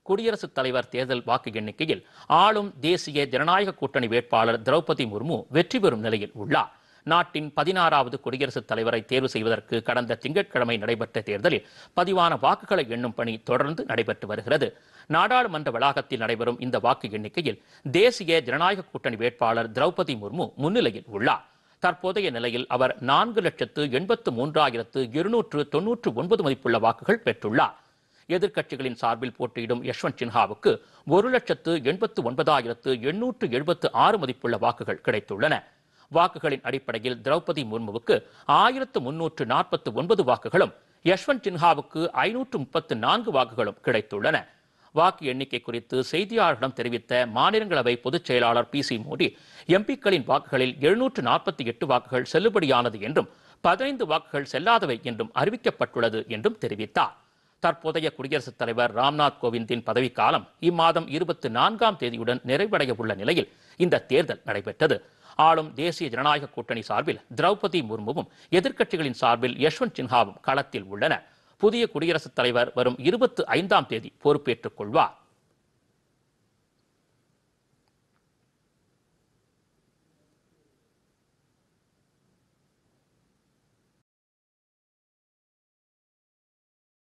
குடியரசுத் தலைவர் தேர்தல் வாக்கு எண்ணிக்கையில் ஆளும் தேசிய ஜனநாயக கூட்டணி வேட்பாளர் திரௌபதி முர்மு வெற்றி பெறும் நிலையில் உள்ளார் நாட்டின் பதினாறாவது குடியரசுத் தலைவரை தேர்வு செய்வதற்கு கடந்த திங்கட்கிழமை நடைபெற்ற தேர்தலில் பதிவான வாக்குகளை எண்ணும் பணி தொடர்ந்து நடைபெற்று வருகிறது நாடாளுமன்ற வளாகத்தில் நடைபெறும் இந்த வாக்கு எண்ணிக்கையில் தேசிய ஜனநாயக கூட்டணி வேட்பாளர் திரௌபதி முர்மு முன்னிலையில் உள்ளார் தற்போதைய நிலையில் அவர் நான்கு லட்சத்து எண்பத்து மூன்றாயிரத்து இருநூற்று தொன்னூற்று ஒன்பது மதிப்புள்ள வாக்குகள் பெற்றுள்ளார் எதிர்க்கட்சிகளின் சார்பில் போட்டியிடும் யஷ்வந்த் சின்ஹாவுக்கு ஒரு லட்சத்து எண்பத்து ஒன்பதாயிரத்து எண்ணூற்று எழுபத்து ஆறு மதிப்புள்ள வாக்குகள் கிடைத்துள்ளன வாக்குகளின் அடிப்படையில் திரௌபதி முர்முவுக்கு ஆயிரத்து முன்னூற்று நாற்பத்து ஒன்பது வாக்குகளும் யஷ்வந்த் சின்ஹாவுக்கு ஐநூற்று முப்பத்து நான்கு வாக்குகளும் கிடைத்துள்ளன வாக்கு எண்ணிக்கை குறித்து செய்தியாளர்களிடம் தெரிவித்த மாநிலங்களவை பொதுச் செயலாளர் பி சி மோடி எம்பிக்களின் வாக்குகளில் எழுநூற்று நாற்பத்தி எட்டு வாக்குகள் செல்லுபடியானது என்றும் பதினைந்து வாக்குகள் செல்லாதவை என்றும் அறிவிக்கப்பட்டுள்ளது என்றும் தெரிவித்தார் தற்போதைய குடியரசுத் தலைவர் ராம்நாத் கோவிந்தின் பதவிக்காலம் இம்மாதம் இருபத்தி நான்காம் தேதியுடன் நிறைவடைய உள்ள நிலையில் இந்த தேர்தல் நடைபெற்றது ஆளும் தேசிய ஜனநாயக கூட்டணி சார்பில் திரௌபதி முர்முவும் எதிர்க்கட்சிகளின் சார்பில் யஷ்வந்த் சின்ஹாவும் களத்தில் உள்ளனர் புதிய குடியரசுத் தலைவர் வரும் இருபத்தி ஐந்தாம் தேதி பொறுப்பேற்றுக் கொள்வார்